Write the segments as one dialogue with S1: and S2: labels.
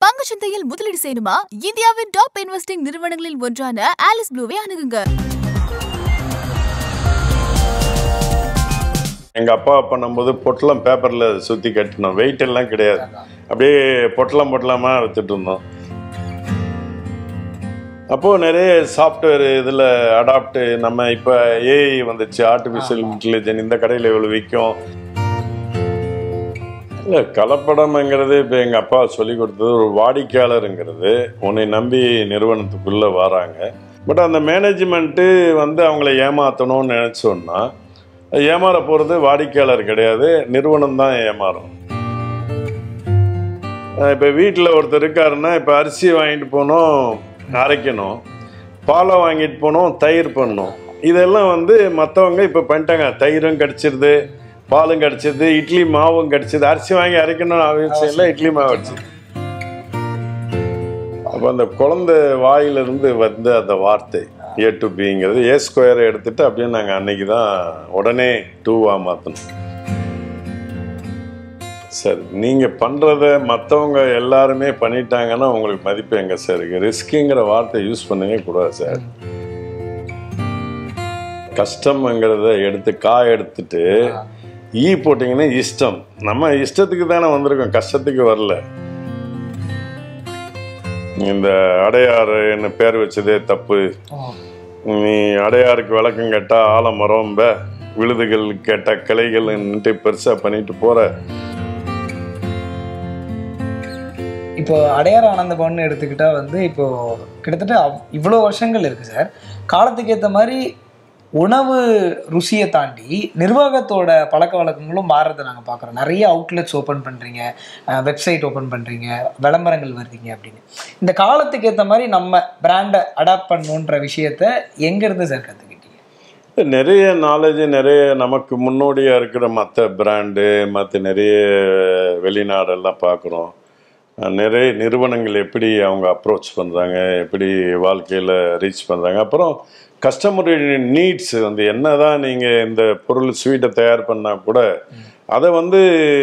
S1: பங்குச்சந்தையில் முதலீடு செய்யணுமா இந்தியாவின் டாப் இன்வெஸ்டிங் நிறுவனங்களில் ஒன்றான ஆலிஸ் ப்ளூவை அணுகுங்க
S2: எங்கள் அப்பா பண்ணும்போது பொட்டலம் பேப்பரில் சுற்றி கட்டினோம் வெயிட் எல்லாம் கிடையாது அப்படியே பொட்டலம் பொட்டலமாக வித்துட்டு இருந்தோம் அப்போது நிறைய சாஃப்ட்வேர் இதில் அடாப்ட் நம்ம இப்போ ஏஐ வந்துச்சு ஆர்டிஃபிஷியல் இன்டெலிஜென்ஸ் இந்த கடையில் இவ்வளோ விற்கும் இல்லை கலப்படம்ங்கிறது இப்போ எங்கள் அப்பா சொல்லி கொடுத்தது ஒரு வாடிக்கையாளருங்கிறது உன்னை நம்பி நிறுவனத்துக்குள்ளே வராங்க பட் அந்த மேனேஜ்மெண்ட்டு வந்து அவங்கள ஏமாற்றணும்னு நினச்சோன்னா ஏமாற போகிறது வாடிக்கையாளர் கிடையாது நிறுவனம் தான் ஏமாறும் இப்போ வீட்டில் ஒருத்தர் இருக்காருன்னா இப்போ அரிசி வாங்கிட்டு போனோம் அரைக்கணும் பாலை வாங்கிட்டு போனோம் தயிர் பண்ணணும் இதெல்லாம் வந்து மற்றவங்க இப்போ பண்ணிட்டாங்க தயிரும் கிடச்சிருது பாலும் கிடச்சிருது இட்லி மாவும் கிடச்சிது அரிசி வாங்கி அரைக்கணும்னு அவசியம் இல்லை இட்லி மாவு கிடச்சிது அப்போ அந்த குழந்தை வாயிலிருந்து வந்த அந்த வார்த்தை ஏ டு பிங்கிறது ஏ ஸ்கொயரை எடுத்துட்டு அப்படியே நாங்கள் அன்னைக்கு தான் உடனே டூவாக மாற்றணும் சார் நீங்கள் பண்ணுறத மற்றவங்க எல்லாருமே பண்ணிட்டாங்கன்னா உங்களுக்கு மதிப்பு எங்கே சார் இருக்குது ரிஸ்க்குங்கிற வார்த்தை யூஸ் பண்ணவே கூடாது சார் கஷ்டம்ங்கிறத எடுத்து காய் எடுத்துட்டு ஈ போட்டிங்கன்னா இஷ்டம் நம்ம இஷ்டத்துக்கு தானே வந்திருக்கோம் கஷ்டத்துக்கு வரல இந்த அடையாறுன்னு பேர் வச்சதே தப்பு நீ அடையாருக்கு விளக்கம் கேட்டா ஆலமரம் பே விழுதுகள் கேட்டா கிளைகள்ன்ட்டு பெருசா பண்ணிட்டு போற
S3: இப்போ அடையார் ஆனந்த பவன் எடுத்துக்கிட்டா வந்து இப்போ கிட்டத்தட்ட அவ்- இவ்வளோ வருஷங்கள் இருக்கு சார் காலத்துக்கு ஏற்ற மாதிரி உணவு ருசியை தாண்டி நிர்வாகத்தோட பழக்க வழக்கங்களும் மாறுறதை நாங்கள் பார்க்குறோம் நிறைய அவுட்லெட்ஸ் ஓப்பன் பண்ணுறீங்க வெப்சைட் ஓப்பன் பண்ணுறீங்க விளம்பரங்கள் வருதுங்க அப்படின்னு இந்த காலத்துக்கு ஏற்ற மாதிரி நம்ம பிராண்டை அடாப்ட் பண்ணணுன்ற விஷயத்த எங்கேருந்து சார் கற்றுக்கிட்டீங்க
S2: நிறைய நாலேஜ் நிறைய நமக்கு முன்னோடியா இருக்கிற மற்ற பிராண்டு மற்ற நிறைய வெளிநாடெல்லாம் பார்க்குறோம் நிறைய நிறுவனங்கள் எப்படி அவங்க அப்ரோச் பண்ணுறாங்க எப்படி வாழ்க்கையில் ரீச் பண்ணுறாங்க அப்புறம் கஸ்டமருடைய நீட்ஸ் வந்து என்னதான் நீங்கள் இந்த பொருள் ஸ்வீட்டை தயார் பண்ணால் கூட அதை வந்து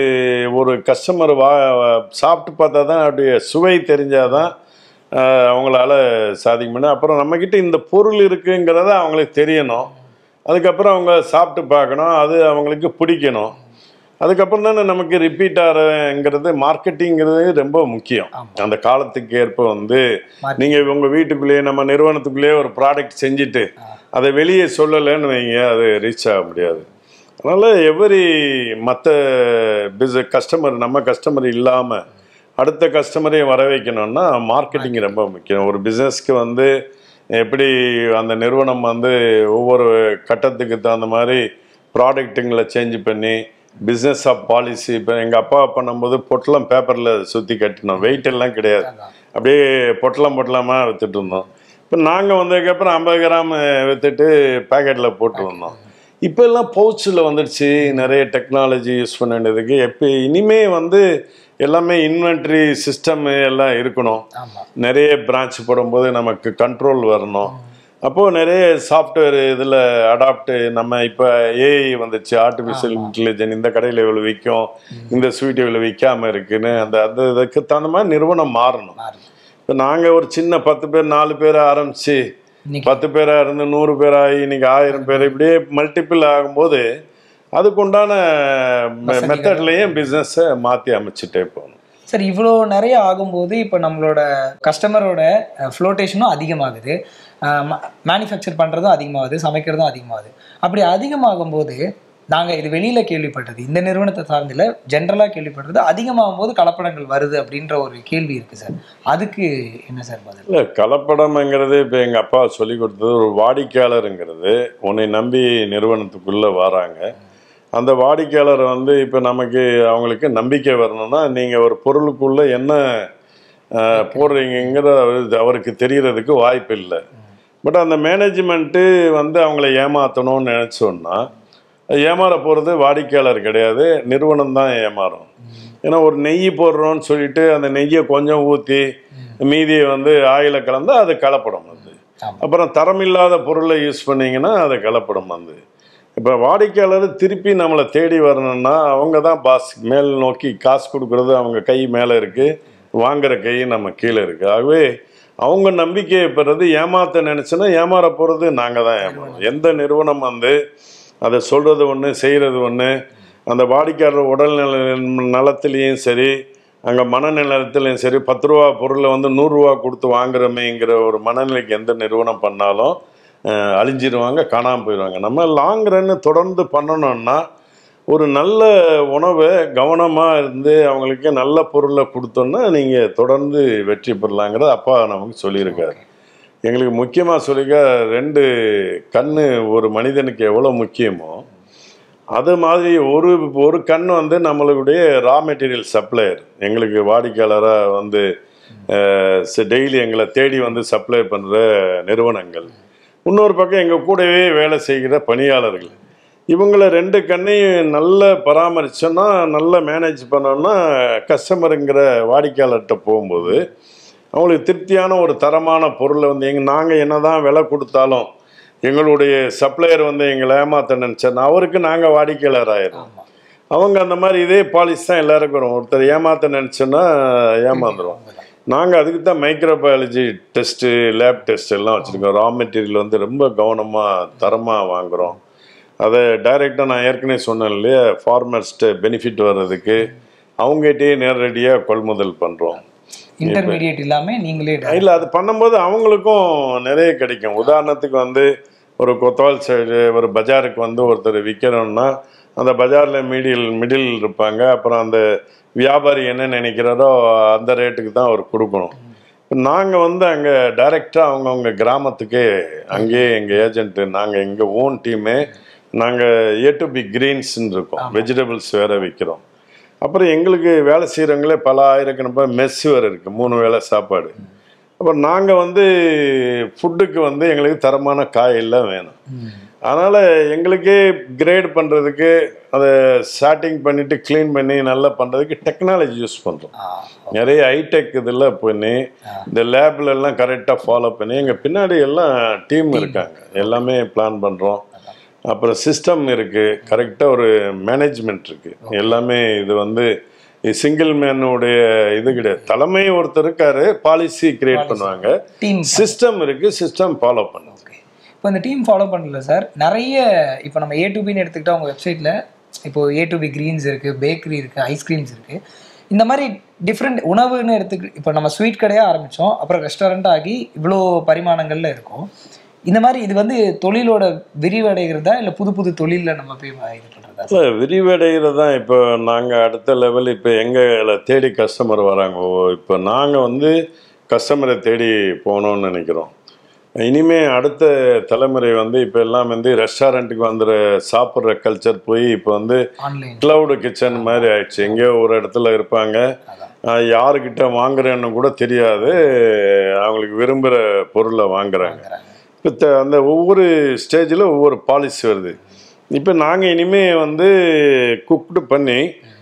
S2: ஒரு கஸ்டமர் வா சாப்பிட்டு பார்த்தா தான் அவருடைய சுவை தெரிஞ்சாதான் ஆஹ், அவங்களால சாதிக்க முடியும் அப்புறம் நம்மக்கிட்ட இந்த பொருள் இருக்குங்கிறத அவங்களுக்கு தெரியணும் அதுக்கப்புறம் அவங்க சாப்பிட்டு பார்க்கணும் அது அவங்களுக்கு பிடிக்கணும் அதுக்கப்புறம் தானே நமக்கு ரிப்பீட் ஆகிறங்கிறது மார்க்கெட்டிங்கிறது ரொம்ப முக்கியம் அந்த காலத்துக்கு ஏற்ப வந்து
S3: மாத்தி-
S2: நீங்கள் உங்கள் வீட்டுக்குள்ளேயே நம்ம நிறுவனத்துக்குள்ளேயே ஒரு ப்ராடக்ட் செஞ்சுட்டு அதை வெளியே சொல்லலைன்னு வைங்க அது ரீச் ஆக முடியாது அதனால் எவரி மற்ற பிஸ் கஸ்டமர் நம்ம கஸ்டமர் இல்லாமல் அடுத்த கஸ்டமரையும் வர வைக்கணும்னா மார்க்கெட்டிங் ரொம்ப முக்கியம் ஒரு பிஸ்னஸ்க்கு வந்து எப்படி அந்த நிறுவனம் வந்து ஒவ்வொரு கட்டத்துக்கு தகுந்த மாதிரி ப்ராடக்ட்டுங்களை சேஞ்ச் பண்ணி பிஸ்னஸ் ஆஃப் பாலிசி இப்போ எங்கள் அப்பா பண்ணும்போது பொட்டலம் பேப்பரில் சுற்றி கட்டினோம் வெயிட் எல்லாம் கிடையாது அப்படியே பொட்டலம் பொட்டலமாக வித்துட்டு இருந்தோம் இப்போ நாங்கள் வந்ததுக்கப்புறம் ஐம்பது கிராம் வித்துட்டு பேக்கெட்டில் போட்டு வந்தோம் இப்போ எல்லாம் பவுச்சில் வந்துடுச்சு நிறைய டெக்னாலஜி யூஸ் பண்ண வேண்டியதுக்கு எப்போ இனிமே வந்து எல்லாமே இன்வென்ட்ரி சிஸ்டம் எல்லாம் இருக்கணும்
S3: ஆமாம்
S2: நிறைய பிரான்ச் போடும்போது நமக்கு கண்ட்ரோல் வரணும் அப்போது நிறைய சாஃப்ட்வேர் இதில் அடாப்ட் நம்ம இப்போ ஏஐ வந்துச்சு ஆர்டிஃபிஷியல் இன்டெலிஜென்ஸ் இந்த கடையில் இவ்வளோ விற்கும் இந்த ஸ்வீட் இவ்வளோ விற்காம இருக்குன்னு அந்த அந்த இதுக்கு தகுந்த மாதிரி நிறுவனம் மாறணும்
S3: மாறுது
S2: இப்போ நாங்கள் ஒரு சின்ன பத்து பேர் நாலு பேர் ஆரம்பிச்சு
S3: இன்னைக்கு
S2: பத்து பேரா இருந்து நூறு பேர் ஆகி இன்னைக்கு ஆயிரம் பேர் இப்படியே மல்டிபிள் ஆகும்போது அதுக்குண்டான மெத்தட்லேயும் பிஸ்னஸை மாற்றி அமைச்சிட்டே போகணும்
S3: சார் இவ்வளோ நிறைய ஆகும்போது இப்போ நம்மளோட கஸ்டமரோட ஃப்ளோட்டேஷனும் அதிகமாகுது மேனுஃபேக்சர் பண்ணுறதும் அதிகமாகுது சமைக்கிறதும் அதிகமாகுது அப்படி அதிகமாகும்போது நாங்கள் இது வெளியில் கேள்விப்பட்டது இந்த நிறுவனத்தை சார்ந்தில் ஜென்ரலாக கேள்விப்பட்டது அதிகமாகும் போது கலப்படங்கள் வருது அப்படின்ற ஒரு கேள்வி இருக்குது சார் அதுக்கு என்ன சார் பதில்
S2: இல்லை கலப்படம்ங்கிறது இப்போ எங்கள் அப்பா சொல்லி கொடுத்தது ஒரு வாடிக்கையாளருங்கிறது உன்னை நம்பி நிறுவனத்துக்குள்ளே வராங்க அந்த வாடிக்கையாளர் வந்து இப்போ நமக்கு அவங்களுக்கு நம்பிக்கை வரணும்னா நீங்கள் ஒரு பொருளுக்குள்ளே என்ன அஹ், போடுறீங்கிற அவரு- அவருக்கு தெரியறதுக்கு வாய்ப்பு இல்லை பட் அந்த மேனேஜ்மெண்ட்டு வந்து அவங்கள ஏமாற்றணும்னு நினச்சோன்னா ஏமாற போகிறது வாடிக்கையாளர் கிடையாது நிறுவனம் தான் ஏமாறும் ஏன்னா ஒரு நெய் போடுறோம்னு சொல்லிட்டு அந்த நெய்யை கொஞ்சம் ஊற்றி மீதியை வந்து ஆயில கலந்தா அது கலப்படம் வந்து
S3: ஆமா.
S2: அப்புறம் தரமில்லாத பொருளை யூஸ் பண்ணீங்கன்னா அது கலப்படம் வந்து இப்போ வாடிக்கையாளர் திருப்பி நம்மளை தேடி வரணும்னா அவங்க தான் பாஸ் மேல் நோக்கி காசு கொடுக்கறது அவங்க கை மேலே இருக்குது வாங்குற கை நம்ம கீழே இருக்கு ஆகவே அவங்க நம்பிக்கையை பெறது ஏமாத்த நினைச்சுன்னா ஏமாற போறது நாங்க தான் ஏமாறோம் எந்த நிறுவனம் வந்து அதை சொல்றது ஒன்று செய்யறது ஒன்று அந்த வாடிக்கையாளர் உடல் நல நலத்திலையும் சரி அங்கே மனநலத்திலையும் சரி பத்து ரூபா பொருளை வந்து நூறுரூவா கொடுத்து வாங்குறமேங்கிற ஒரு மனநிலைக்கு எந்த நிறுவனம் பண்ணாலும் அஹ், அழிஞ்சிருவாங்க காணாமல் போயிடுவாங்க நம்ம லாங் ரன்னு தொடர்ந்து பண்ணணும்னா ஒரு நல்ல உணவை கவனமாக இருந்து அவங்களுக்கு நல்ல பொருளை கொடுத்தோன்னா நீங்கள் தொடர்ந்து வெற்றி பெறலாங்கிறத அப்பா நமக்கு சொல்லியிருக்காரு எங்களுக்கு முக்கியமாக சொல்லிக்க ரெண்டு கண்ணு ஒரு மனிதனுக்கு எவ்வளோ முக்கியமோ அது மாதிரி ஒரு ஒரு கண் வந்து நம்மளுடைய ரா மெட்டீரியல் சப்ளையர் எங்களுக்கு வாடிக்கையாளராக வந்து டெய்லி எங்களை தேடி வந்து சப்ளை பண்ணுற நிறுவனங்கள் இன்னொரு பக்கம் எங்கள் கூடவே வேலை செய்கிற பணியாளர்கள் இவங்கள ரெண்டு கண்ணையும் நல்ல பராமரிச்சோன்னா நல்ல மேனேஜ் பண்ணோம்னா கஸ்டமருங்கிற வாடிக்கையாளர்கிட்ட போகும்போது அவங்களுக்கு திருப்தியான ஒரு தரமான பொருளை வந்து எங்க நாங்கள் என்னதான் விலை கொடுத்தாலும் எங்களுடைய சப்ளையர் வந்து எங்களை ஏமாத்த நினச்சேன்னா அவருக்கு நாங்கள் வாடிக்கையாளர் ஆயிடும் அவங்க அந்த மாதிரி இதே பாலிசி தான் எல்லாருக்கும் வரும் ஒருத்தர் ஏமாத்த நினச்சோன்னா ஏமாந்துரும் நாங்கள் அதுக்கு தான் மைக்ரோபயாலஜி டெஸ்ட்டு லேப் டெஸ்ட் எல்லாம் வச்சுருக்கோம் ரா மெட்டீரியல் வந்து ரொம்ப கவனமாக தரமாக வாங்குகிறோம் அதை டைரெக்டாக நான் ஏற்கனவே சொன்னேன் இல்லையா ஃபார்மர்ஸ்ட்டு பெனிஃபிட் வர்றதுக்கு அவங்ககிட்டயே நேரடியாக கொள்முதல் பண்ணுறோம்
S3: இன்டர்மீடியட் இல்லாம நீங்களே
S2: இல்லை அது பண்ணும்போது அவங்களுக்கும் நிறைய கிடைக்கும் உதாரணத்துக்கு வந்து ஒரு கொத்தவால் சைடு ஒரு பஜாருக்கு வந்து ஒருத்தர் விற்கிறோம்னா அந்த பஜாரில் மிடில் மிடில் இருப்பாங்க அப்புறம் அந்த வியாபாரி என்ன நினைக்கிறாரோ அந்த ரேட்டுக்கு தான் அவர் கொடுக்கணும் நாங்கள் வந்து அங்கே டைரெக்டாக அவங்கவுங்க கிராமத்துக்கே அங்கேயே எங்கள் ஏஜென்ட்டு நாங்கள் எங்கள் ஓன் டீமே நாங்கள் ஏ டு பி கிரீன்ஸ்ன்னு இருக்கோம் வெஜிடபிள்ஸ் வேறு விற்கிறோம் அப்புறம் எங்களுக்கு வேலை செய்கிறவங்களே பல ஆயிரக்கணக்கான மெஸ் வேறு இருக்குது மூணு வேளை சாப்பாடு அப்புறம் நாங்கள் வந்து ஃபுட்டுக்கு வந்து எங்களுக்கு தரமான காயெல்லாம் வேணும் அதனால் எங்களுக்கே கிரேட் பண்ணுறதுக்கு அதை ஸ்டார்டிங் பண்ணிவிட்டு க்ளீன் பண்ணி நல்லா பண்ணுறதுக்கு டெக்னாலஜி யூஸ் பண்ணுறோம் நிறைய ஹைடெக் இதில் பண்ணி இந்த லேப்ல எல்லாம் கரெக்டாக ஃபாலோ பண்ணி எங்கள் பின்னாடி எல்லாம் டீம் இருக்காங்க எல்லாமே பிளான் பண்ணுறோம் அப்புறம் சிஸ்டம் இருக்குது கரெக்டாக ஒரு மேனேஜ்மெண்ட் இருக்குது எல்லாமே இது வந்து சிங்கிள் மேனுடைய இது கிடையாது தலைமை ஒருத்தர் இருக்காரு பாலிசி கிரியேட் பண்ணுவாங்க
S3: டீம்
S2: சிஸ்டம் இருக்குது சிஸ்டம் ஃபாலோ பண்ணும்
S3: ஓகே இப்போ இந்த டீம் ஃபாலோ பண்ணல சார் நிறைய இப்போ நம்ம ஏ டு பின்னு எடுத்துக்கிட்டா உங்கள் வெப்சைட்டில் இப்போ ஏ டு பி கிரீன்ஸ் இருக்குது பேக்கரி இருக்குது ஐஸ்கிரீம்ஸ் இருக்குது இந்த மாதிரி டிஃப்ரெண்ட் உணவுன்னு எடுத்துக்கிட்டு இப்போ நம்ம ஸ்வீட் கடையாக ஆரம்பித்தோம் அப்புறம் ரெஸ்டாரண்ட் ஆகி இவ்வளோ பரிமாணங்கள்ல இருக்கும் இந்த மாதிரி இது வந்து தொழிலோட விரிவடைகிறதா இல்லை புது புது தொழிலில் நம்ம போய் இது பண்ணுறதா
S2: இல்லை விரிவடைகிறது தான் இப்போ நாங்கள் அடுத்த லெவல் இப்போ எங்களை தேடி கஸ்டமர் வராங்க ஓ இப்போ நாங்கள் வந்து கஸ்டமரை தேடி போகணும்னு நினைக்கிறோம் இனிமே அடுத்த தலைமுறை வந்து இப்போ எல்லாம் வந்து ரெஸ்டாரண்ட்டுக்கு வந்துற சாப்பிட்ற கல்ச்சர் போய் இப்போ வந்து
S3: ஆன்லைன்
S2: கிளவுடு கிச்சன் மாதிரி ஆயிடுச்சு எங்கேயோ ஒரு இடத்துல இருப்பாங்க ஆஹ் யாருக்கிட்ட வாங்குறேன்னு கூட தெரியாது அவங்களுக்கு விரும்புகிற பொருளை வாங்குறாங்க இப்போ த- அந்த ஒவ்வொரு ஸ்டேஜில் ஒவ்வொரு பாலிசி வருது இப்போ நாங்கள் இனிமே வந்து குக்டு பண்ணி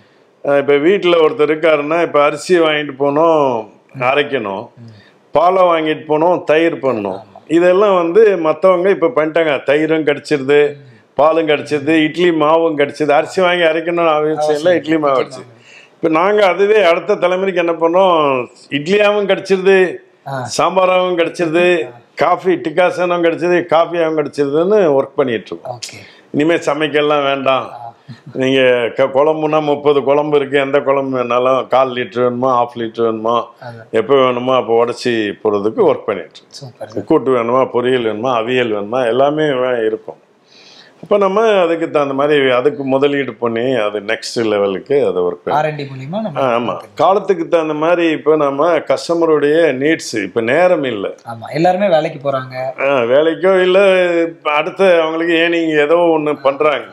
S2: இப்போ வீட்டில் ஒருத்தர் இருக்காருன்னா இப்போ அரிசி வாங்கிட்டு போனோம் அரைக்கணும் பாலை வாங்கிட்டு போனோம் தயிர் பண்ணோம் இதெல்லாம் வந்து மற்றவங்க இப்போ பண்ணிட்டாங்க தயிரும் கிடச்சிருது பாலும் கிடச்சிருது இட்லி மாவும் கிடச்சிது அரிசி வாங்கி அரைக்கணும்னு அவசியம் இல்லை இட்லி மாவு கிடச்சிது இப்போ நாங்கள் அதுவே அடுத்த தலைமுறைக்கு என்ன பண்ணோம் இட்லியாவும் கிடச்சிருது சாம்பாராவும் கிடச்சிருது காஃபி டிகாசனும் கிடச்சிது காஃபியாவும் கிடச்சிருதுன்னு ஒர்க் பண்ணிட்டு இருக்கோம்
S3: ஓகே
S2: இனிமேல் சமைக்கலாம் வேண்டாம் நீங்கள் க குழம்புனா முப்பது குழம்பு இருக்குது எந்த குழம்பு வேணாலும் கால் லிட்டர் வேணுமோ ஆஃப் லிட்டர் வேணுமோ எப்போ வேணுமோ அப்போ உடச்சி போகிறதுக்கு ஒர்க் பண்ணிட்டு இருக்கோம்.
S3: சூப்பர்
S2: கூட்டு வேணுமா பொரியல் வேணுமா அவியல் வேணுமா எல்லாமே வே- இருக்கும் அப்போ நம்ம அதுக்கு தகுந்த மாதிரி அதுக்கு முதலீடு பண்ணி அது நெக்ஸ்ட் லெவலுக்கு அதை ஒர்க் பண்ணி
S3: ஆர்என்டி மூலியமா நம்ம
S2: ஆமாம் காலத்துக்கு தகுந்த மாதிரி இப்போ நம்ம கஸ்டமருடைய நீட்ஸ் இப்போ நேரம் இல்லை
S3: ஆமா எல்லாருமே வேலைக்கு போறாங்க
S2: வேலைக்கோ இல்லை அடுத்த அவங்களுக்கு ஏனிங் ஏதோ ஒன்று பண்ணுறாங்க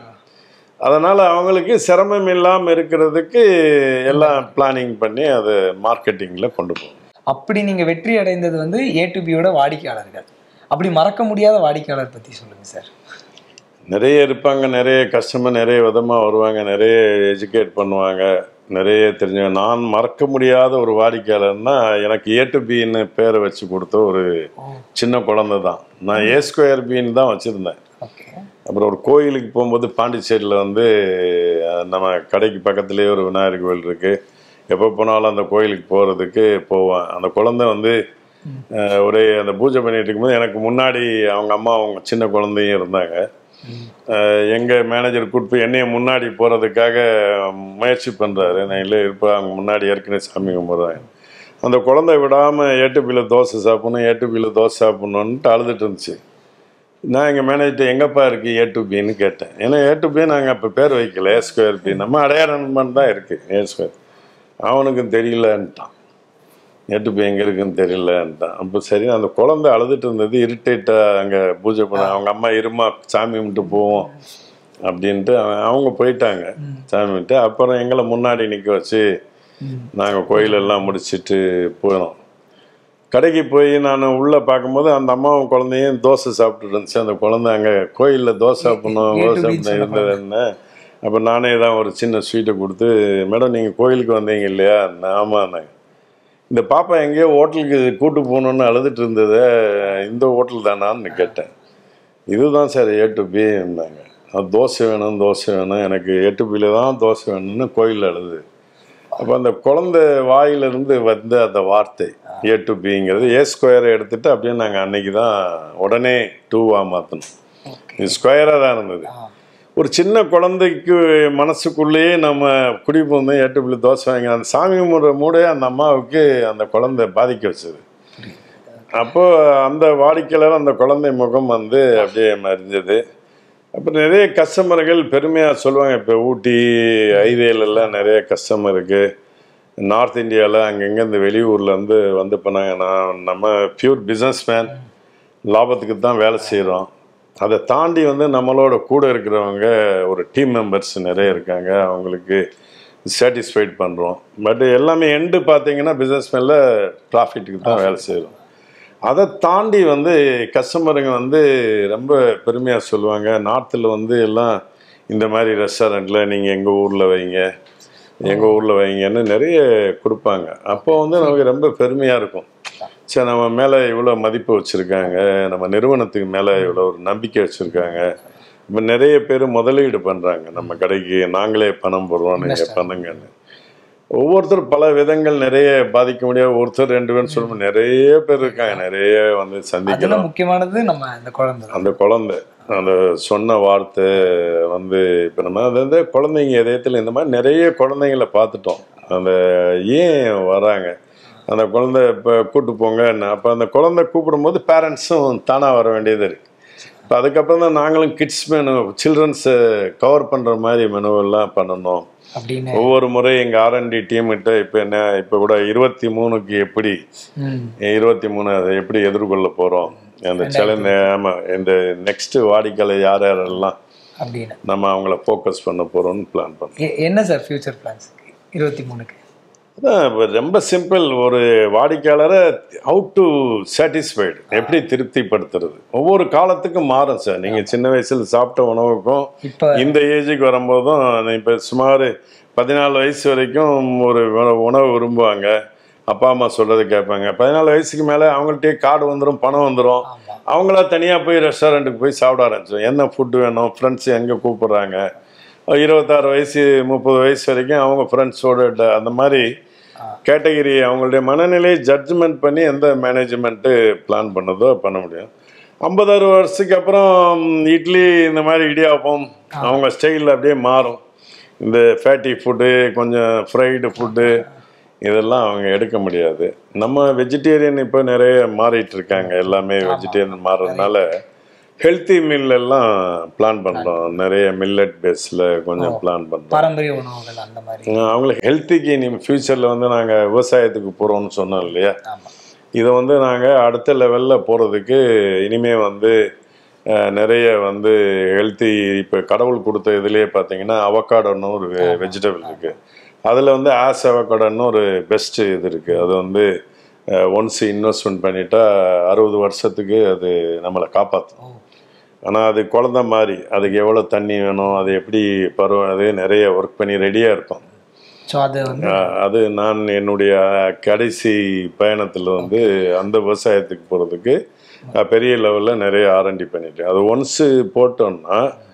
S2: அதனால் அவங்களுக்கு சிரமம் இல்லாமல் இருக்கிறதுக்கு எல்லாம் பிளானிங் பண்ணி அதை மார்க்கெட்டிங்கில் கொண்டு போகணும்
S3: அப்படி நீங்க வெற்றி அடைந்தது வந்து ஏ டு பியோட வாடிக்கையாளர்கள் அப்படி மறக்க முடியாத வாடிக்கையாளர் பத்தி சொல்லுங்க சார்
S2: நிறைய இருப்பாங்க நிறைய கஸ்டமர் நிறைய விதமாக வருவாங்க நிறைய எஜுகேட் பண்ணுவாங்க நிறைய தெரிஞ்சவங்க நான் மறக்க முடியாத ஒரு வாடிக்கையாளர்னா எனக்கு ஏ டு பின்னு பேரை வச்சு கொடுத்த ஒரு சின்ன குழந்தை தான் நான் ஏ ஸ்கொயர் பின்னு தான் வச்சுருந்தேன்
S3: ஓகே
S2: அப்புறம் ஒரு கோயிலுக்கு போகும்போது பாண்டிச்சேரியில் வந்து அஹ், நம்ம கடைக்கு பக்கத்துலேயே ஒரு விநாயகர் கோயில் இருக்குது எப்போ போனாலும் அந்த கோயிலுக்கு போகிறதுக்கு போவேன் அந்த குழந்தை வந்து அஹ், ஒரே அந்த பூஜை பண்ணிட்டு இருக்கும்போது எனக்கு முன்னாடி அவங்க அம்மா அவங்க சின்ன குழந்தையும் இருந்தாங்க எங்கள் மேனேஜர் கூட்டு போய் என்னைய முன்னாடி போகிறதுக்காக முயற்சி பண்ணுறாரு நான் இல்லை இருப்பா அவங்க முன்னாடி ஏற்கனவே சாமி கும்பிட்றாங்க அந்த குழந்தை விடாமல் ஏட்டுப்பியில் தோசை சாப்பிடணும் ஏட்டுப்பியில் தோசை சாப்பிடணுன்ட்டு அழுதுட்டு இருந்துச்சு நான் எங்கள் மேனேஜர்கிட்ட எங்கப்பா இருக்குது ஏ டு பின்னு கேட்டேன் ஏன்னா ஏ டு பி நாங்கள் அப்போ பேர் வைக்கல ஏ ஸ்கொயர் பி நம்ம அடையார் நண்பன் தான் இருக்குது ஏ ஸ்கொயர் அவனுக்கும் தெரியலன்ட்டான் ஏ டு பி எங்கே இருக்குன்னு தெரியலன்ட்டான் அப்போ சரி அந்த குழந்தை அழுதுட்டு இருந்தது இரிட்டேட்டாக அங்கே பூஜை பண்ண அவங்க அம்மா இருமா சாமி கும்பிட்டு போவோம் அப்படின்ட்டு அவன் அவங்க போயிட்டாங்க சாமி கும்பிட்டு அப்புறம் எங்களை முன்னாடி நிற்க வச்சு நாங்கள் கோயிலெல்லாம் முடிச்சிட்டு போனோம் கடைக்கு போய் நான் உள்ளே பார்க்கும்போது அந்த அம்மாவும் குழந்தையும் தோசை சாப்பிட்டுட்டு இருந்துச்சு அந்த குழந்தை அங்கே கோயிலில் தோசை சாப்பிடணும்
S3: ஏ to
S2: தோசை
S3: B
S2: சாப்பிடணும் இருந்தது என்ன அப்போ நானே தான் ஒரு சின்ன ஸ்வீட்டை கொடுத்து மேடம் நீங்கள் கோயிலுக்கு வந்தீங்க இல்லையா ஆமாண்ணாங்க இந்த பாப்பா எங்கேயோ ஹோட்டலுக்கு கூட்டு போகணுன்னு அழுதுட்டு இருந்தது இந்த ஹோட்டல் தானான்னு கேட்டேன் இதுதான் சார் ஏ டு பி இருந்தாங்க அது தோசை வேணும் தோசை வேணும் எனக்கு ஏ டு பியில் தான் தோசை வேணும்னு கோயிலில் அழுது அப்போ அந்த குழந்தை வாயிலிருந்து வந்த அந்த வார்த்தை ஏ டு பிங்கிறது ஏ ஸ்கொயரை எடுத்துட்டு அப்படியே நாங்கள் அன்னைக்கு தான் உடனே டூவாக மாற்றணும் இது ஸ்கொயராக தான் இருந்தது ஒரு சின்ன குழந்தைக்கு மனசுக்குள்ளேயே நம்ம குடிப்பு வந்து ஏட்டு பிள்ளை தோசை வாங்கி அந்த சாமி கும்பிட்ற மூடே அந்த அம்மாவுக்கு அந்த குழந்தை பாதிக்க வச்சது அப்போ அந்த வாடிக்கையாளர் அந்த குழந்தை முகம் வந்து அப்படியே மறைஞ்சது அப்புறம் நிறைய கஸ்டமர்கள் பெருமையாக சொல்லுவாங்க இப்போ ஊட்டி ஹைவேல எல்லாம் நிறைய கஸ்டமர் இருக்கு நார்த் இந்தியாவில் அங்கங்கே இந்த வெளியூர்லேருந்து வந்து பண்ணாங்க நான் நம்ம பியூர் பிஸ்னஸ் மேன் லாபத்துக்கு தான் வேலை செய்கிறோம் அதை தாண்டி வந்து நம்மளோட கூட இருக்கிறவங்க ஒரு டீம் மெம்பர்ஸ் நிறைய இருக்காங்க அவங்களுக்கு சாட்டிஸ்ஃபைட் பண்ணுறோம் பட் எல்லாமே எண்டு பார்த்தீங்கன்னா பிஸ்னஸ் மேல ப்ராஃபிட்டுக்கு தான் வேலை செய்கிறோம் அதை தாண்டி வந்து கஸ்டமருங்க வந்து ரொம்ப பெருமையாக சொல்லுவாங்க நார்த்தில் வந்து எல்லாம் இந்த மாதிரி ரெஸ்டாரண்ட்டில் நீங்கள் எங்கள் ஊரில் வைங்க எங்கள் ஊரில் வைங்கன்னு நிறைய கொடுப்பாங்க அப்போ வந்து நமக்கு ரொம்ப பெருமையாக இருக்கும் சரி நம்ம மேலே இவ்வளோ மதிப்பு வச்சுருக்காங்க நம்ம நிறுவனத்துக்கு மேலே இவ்வளோ ஒரு நம்பிக்கை வச்சுருக்காங்க இப்போ நிறைய பேர் முதலீடு பண்ணுறாங்க நம்ம கடைக்கு நாங்களே பணம் போடுறோம் நீங்கள் பண்ணுங்கன்னு ஒவ்வொருத்தர் பல விதங்கள் நிறைய பாதிக்க முடியாது ஒருத்தர் ரெண்டு பேர்னு சொல்லும்போது நிறைய பேர் இருக்காங்க நிறைய வந்து
S3: அதுல
S2: சந்திக்கிறோம்
S3: முக்கியமானது நம்ம இந்த குழந்தை தான்.
S2: அந்த குழந்தை அந்த சொன்ன வார்த்தை வந்து இப்போ நம்ம அதாவது குழந்தைங்க இதயத்தில் இந்த மாதிரி நிறைய குழந்தைங்கள பார்த்துட்டோம் அந்த ஏன் வராங்க அந்த குழந்தை இப்போ கூட்டு போங்க அப்போ அந்த குழந்தை கூப்பிடும்போது பேரண்ட்ஸும் தானாக வர வேண்டியது இருக்கு இப்போ அதுக்கப்புறம் தான் நாங்களும் கிட்ஸ் மெனு சில்ட்ரன்ஸை கவர் பண்ணுற மாதிரி மெனுவெல்லாம் பண்ணணும்
S3: அப்படின்னு
S2: ஒவ்வொரு முறை எங்கள் ஆர்என்டி டீம்கிட்ட இப்போ என்ன இப்போ கூட இருபத்தி மூணுக்கு எப்படி
S3: ம்.
S2: இருபத்தி மூணு அதை எப்படி எதிர்கொள்ள போகிறோம் அந்த சேலஞ்ச் ஆமாம் இந்த நெக்ஸ்ட் வாடிக்கையாளர் யார் யாரெல்லாம்
S3: அப்படின்னு
S2: நம்ம அவங்கள ஃபோக்கஸ் பண்ண போகிறோம்னு பிளான் பண்ணோம்
S3: எ- என்ன சார் ஃபியூச்சர் பிளான்ஸ் இருபத்தி மூணுக்கு
S2: அதான் இப்ப ரொம்ப சிம்பிள் ஒரு வாடிக்கையாளரை ஹவு டு சாட்டிஸ்ஃபைடு எப்படி திருப்திப்படுத்துறது ஒவ்வொரு காலத்துக்கும் மாறும் சார் நீங்கள் சின்ன வயசில் சாப்பிட்ட உணவுக்கும்
S3: இப்ப
S2: இந்த ஏஜுக்கு வரும்போதும் இப்போ சுமார் பதினாலு வயசு வரைக்கும் ஒரு உண- உணவு விரும்புவாங்க அப்பா அம்மா சொல்றது கேட்பாங்க பதினாலு வயசுக்கு மேலே அவங்கள்ட்டயே கார்டு வந்துடும் பணம் வந்துடும்
S3: ஆமா
S2: அவங்களா தனியாக போய் ரெஸ்டாரண்ட்டுக்கு போய் சாப்பிட ஆரம்பிச்சோம் என்ன ஃபுட்டு வேணும் ஃப்ரெண்ட்ஸ் எங்கே கூப்பிட்றாங்க இருபத்தாறு வயசு முப்பது வயசு வரைக்கும் அவங்க ஃப்ரெண்ட்ஸோட அந்த மாதிரி கேட்டகரி அவங்களுடைய மனநிலையை ஜட்ஜ்மெண்ட் பண்ணி எந்த மேனேஜ்மெண்ட்டு பிளான் பண்ணதோ பண்ண முடியும் ஐம்பதாறு வருஷத்துக்கு அப்புறம் இட்லி இந்த மாதிரி இடியாப்பம் அவங்க ஸ்டைலில் அப்படியே மாறும் இந்த ஃபேட்டி ஃபுட்டு கொஞ்சம் ஃப்ரைடு ஃபுட்டு இதெல்லாம் அவங்க எடுக்க முடியாது நம்ம வெஜிடேரியன் இப்போ நிறைய மாறிட்டு இருக்காங்க எல்லாமே வெஜிடேரியன் மாறுறதுனால ஹெல்த்தி மில் எல்லாம் பிளான் பண்ணுறோம் நிறைய மில்லட் பேஸில் கொஞ்சம் பிளான் பண்ணுறோம்
S3: பாரம்பரிய உணவுகள் அந்த மாதிரி
S2: அவங்களுக்கு ஹெல்த்திக்கு இனி ஃப்யூச்சரில் வந்து நாங்கள் விவசாயத்துக்கு போகிறோம்னு சொன்னோம் இல்லையா
S3: ஆமா
S2: இதை வந்து நாங்கள் அடுத்த லெவலில் போகிறதுக்கு இனிமே வந்து அஹ், நிறைய வந்து ஹெல்த்தி இப்போ கடவுள் கொடுத்த இதுலேயே பார்த்தீங்கன்னா அவக்காடோன்னு ஒரு வெஜிடபிள் இருக்குது அதில் வந்து ஆஸ் அவக்காடோன்னு ஒரு பெஸ்ட் இது இருக்குது அது வந்து ஒன்ஸ் இன்வெஸ்ட்மெண்ட் பண்ணிட்டா அறுபது வருஷத்துக்கு அது நம்மளை காப்பாற்றும்
S3: ஓ
S2: ஆனால் அது குழந்த மாதிரி அதுக்கு எவ்வளோ தண்ணி வேணும் அது எப்படி பருவம் அது நிறைய ஒர்க் பண்ணி ரெடியாக இருக்கும்
S3: ஸோ அது வந்து
S2: அஹ் அது நான் என்னுடைய கடைசி பயணத்தில் வந்து அந்த விவசாயத்துக்கு போகிறதுக்கு பெரிய லெவலில் நிறைய ஆரண்டி பண்ணிட்டேன் அது ஒன்ஸு போட்டோம்னா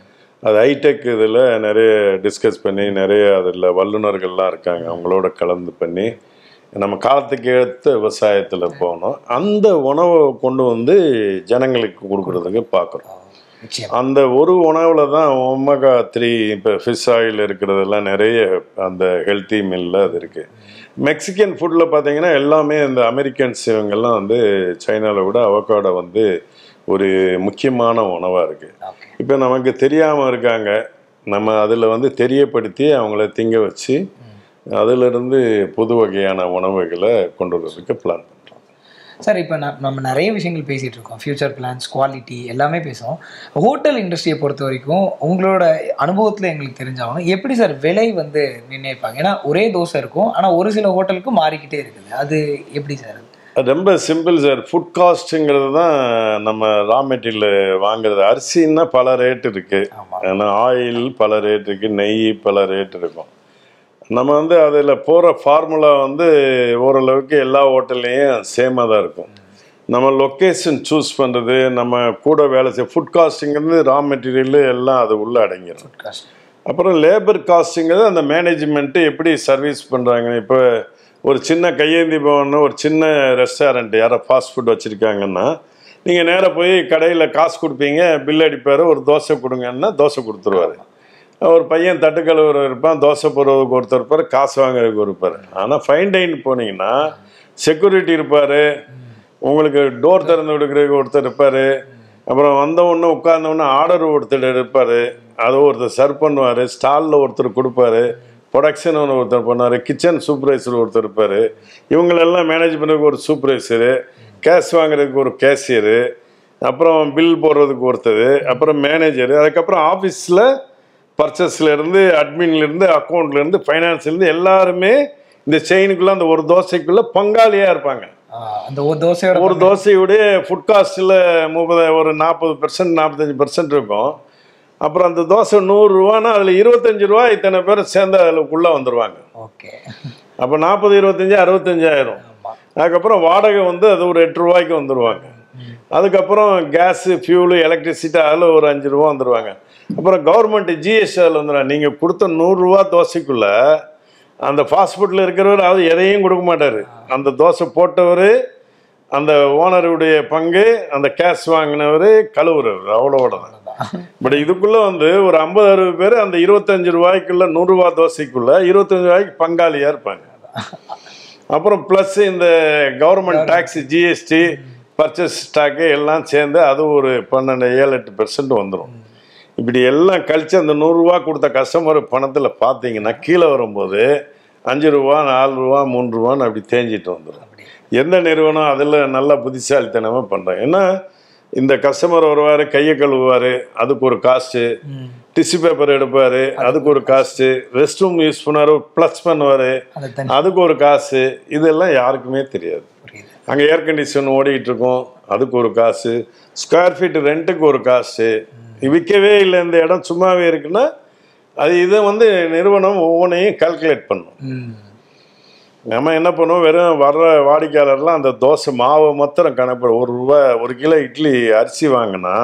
S2: அது ஹைடெக் இதில் நிறைய டிஸ்கஸ் பண்ணி நிறைய அதில் வல்லுநர்கள்லாம் இருக்காங்க அவங்களோட கலந்து பண்ணி நம்ம காலத்துக்கு ஏற்ற விவசாயத்தில் போனோம் அந்த உணவை கொண்டு வந்து ஜனங்களுக்கு கொடுக்குறதுக்கு பார்க்குறோம்
S3: நிச்சயம்
S2: அந்த ஒரு உணவில் தான் ஒமேகா த்ரீ இப்போ ஃபிஷ் ஆயில் இருக்கிறதெல்லாம் நிறைய அந்த ஹெல்த்தி மில்ல அது இருக்குது மெக்சிகன் ஃபுட்டில் பார்த்தீங்கன்னா எல்லாமே இந்த அமெரிக்கன்ஸ் இவங்கெல்லாம் வந்து சைனாவில் விட அவக்காடோ வந்து ஒரு முக்கியமான உணவாக இருக்குது
S3: ஓகே
S2: இப்போ நமக்கு தெரியாமல் இருக்காங்க நம்ம அதில் வந்து தெரியப்படுத்தி அவங்கள திங்க வச்சு அதிலிருந்து புது வகையான உணவுகளை கொண்டு வர்றதுக்கு பிளான் பண்ணுறோம்
S3: சார் இப்போ நம்ம நிறைய விஷயங்கள் பேசிகிட்டு இருக்கோம் ஃபியூச்சர் பிளான்ஸ் குவாலிட்டி எல்லாமே பேசுவோம் ஹோட்டல் இண்டஸ்ட்ரியை பொறுத்த வரைக்கும் உங்களோட அனுபவத்தில் எங்களுக்கு தெரிஞ்சாகணும் எப்படி சார் விலை வந்து நிர்ணயிப்பாங்க ஏன்னா ஒரே தோசை இருக்கும் ஆனால் ஒரு சில ஹோட்டலுக்கு மாறிக்கிட்டே இருக்குது அது எப்படி சார் அது
S2: அது ரொம்ப சிம்பிள் சார் ஃபுட் காஸ்ட்டுங்கிறது தான் நம்ம ரா மெட்டீரியல் வாங்குறது அரிசின்னா பல ரேட் இருக்குது
S3: ஆமாம்
S2: ஏன்னா ஆயில் பல ரேட் இருக்குது நெய் பல ரேட் இருக்கும் நம்ம வந்து அதில் போகிற ஃபார்முலா வந்து ஓரளவுக்கு எல்லா ஹோட்டல்லையும் சேமாக தான் இருக்கும் நம்ம லொக்கேஷன் சூஸ் பண்ணுறது நம்ம கூட வேலை செய்ய ஃபுட் காஸ்ட்டுங்கிறது ரா மெட்டீரியல் எல்லாம் அது உள்ளே அடங்கிடும்
S3: ஃபுட் காஸ்ட்
S2: அப்புறம் லேபர் காஸ்ட்டுங்கிறது அந்த மேனேஜ்மெண்ட்டு எப்படி சர்வீஸ் பண்ணுறாங்க இப்போ ஒரு சின்ன கையேந்தி பவன் ஒரு சின்ன ரெஸ்டாரண்ட் யாரோ ஃபாஸ்ட் ஃபுட் வச்சுருக்காங்கன்னா நீங்கள் நேராக போய் கடையில் காசு கொடுப்பீங்க பில் அடிப்பார் ஒரு தோசை கொடுங்கன்னா தோசை கொடுத்துருவாரு ஒரு பையன் தட்டு கழுவுற இருப்பான் தோசை போடுறதுக்கு ஒருத்தர் இருப்பார் காசு வாங்குறதுக்கு ஒரு இருப்பார் ஆனால் ஃபைன் டைன் போனீங்கன்னா செக்யூரிட்டி இருப்பார் உங்களுக்கு டோர் திறந்து விடுக்கிறதுக்கு ஒருத்தர் இருப்பார் அப்புறம் வந்த உடனே உட்கார்ந்த உடனே ஆர்டர் ஒருத்தர் இருப்பார் அதை ஒருத்தர் சர்வ் பண்ணுவார் ஸ்டாலில் ஒருத்தர் கொடுப்பாரு ப்ரொடக்ஷன் ஒருத்தர் பண்ணுவார் கிச்சன் சூப்பர்வைசர் ஒருத்தர் இருப்பார் இவங்களெல்லாம் மேனேஜ் பண்ணுறதுக்கு ஒரு சூப்பர்வைசரு கேஷ் வாங்குறதுக்கு ஒரு கேஷியரு அப்புறம் பில் போடுறதுக்கு ஒருத்தர் அப்புறம் மேனேஜர் அதுக்கப்புறம் ஆஃபீஸில் பர்ச்சேஸ்லேருந்து அட்மின்லேருந்து அக்கௌண்ட்லேருந்து ஃபைனான்ஸ்லேருந்து எல்லாருமே இந்த செயினுக்குள்ளே அந்த ஒரு தோசைக்குள்ளே பங்காளியாக இருப்பாங்க
S3: அந்த ஒரு தோசையோட
S2: ஒரு தோசையுடைய ஃபுட் காஸ்ட்டில் முப்பது ஒரு நாற்பது பெர்சன்ட் நாற்பத்தஞ்சு பெர்சன்ட் இருக்கும் அப்புறம் அந்த தோசை நூறுரூவானா அதில் இருபத்தஞ்சு ரூபா இத்தனை பேர் சேர்ந்து அதுக்குள்ளே வந்துடுவாங்க
S3: ஓகே
S2: அப்போ நாற்பது இருபத்தஞ்சு அறுபத்தஞ்சாயிரம்
S3: ஆமாம்
S2: அதுக்கப்புறம் வாடகை வந்து அது ஒரு எட்டு ரூபாய்க்கு வந்துடுவாங்க அதுக்கப்புறம் கேஸு ஃபியூலு எலக்ட்ரிசிட்டி அதில் ஒரு அஞ்சு ரூபா வந்துடுவாங்க அப்புறம் கவர்மெண்ட் ஜிஎஸ்டி அதில் வந்துடுவாங்க நீங்கள் கொடுத்த நூறுரூவா தோசைக்குள்ளே அந்த ஃபாஸ்ட் ஃபுட்டில் இருக்கிறவர் அவர் எதையும் கொடுக்க மாட்டார் அந்த தோசை போட்டவர் அந்த ஓனருடைய பங்கு அந்த கேஷ் வாங்கினவர் கழுவுறவர் அவ்வளோட தான் பட் இதுக்குள்ளே வந்து ஒரு ஐம்பது அறுபது பேர் அந்த இருபத்தஞ்சு ரூபாய்க்குள்ள நூறுரூவா தோசைக்குள்ள இருபத்தஞ்சு ரூபாய்க்கு பங்காளியாக இருப்பாங்க அப்புறம் ப்ளஸ் இந்த government tax GST purchase stock எல்லாம் சேர்ந்து அது ஒரு பன்னெண்டு ஏழு எட்டு பெர்சன்ட் வந்துடும் இப்படி எல்லாம் கழிச்சு அந்த நூறுரூவா கொடுத்த கஸ்டமர் பணத்தில் பார்த்தீங்கன்னா கீழே வரும்போது அஞ்சு ரூபா நாலு ரூபா மூணு ரூபான்னு அப்படி தேஞ்சிட்டு வந்துடும் எந்த நிறுவனம் அதில் நல்லா புத்திசாலித்தனமாக பண்ணுறாங்க ஏன்னா இந்த கஸ்டமர் வருவார் கையை கழுவுவார் அதுக்கு ஒரு காஸ்ட்டு டிஷ்யூ பேப்பர் எடுப்பார் அதுக்கு ஒரு காஸ்ட்டு ரெஸ்ட் ரூம் யூஸ் பண்ணுவார் ப்ளஸ் பண்ணுவார்
S3: அந்த தனி
S2: அதுக்கு ஒரு காசு இதெல்லாம் யாருக்குமே தெரியாது
S3: புரியுது
S2: அங்கே ஏர் கண்டிஷன் ஓடிட்டு இருக்கும் அதுக்கு ஒரு காசு ஸ்கொயர் ஃபீட் ரெண்ட்டுக்கு ஒரு காசு விற்கவே இல்லை இந்த இடம் சும்மாவே இருக்குன்னா அது இதை வந்து நிறுவனம் ஒவ்வொன்றையும் கால்குலேட் பண்ணும்
S3: ம்
S2: நம்ம என்ன பண்ணுவோம் வெறும் வர்ற வாடிக்கையாளர்லாம் அந்த தோசை மாவை மாத்திரம் கணக்கு ஒரு ரூபா ஒரு கிலோ இட்லி அரிசி வாங்கினா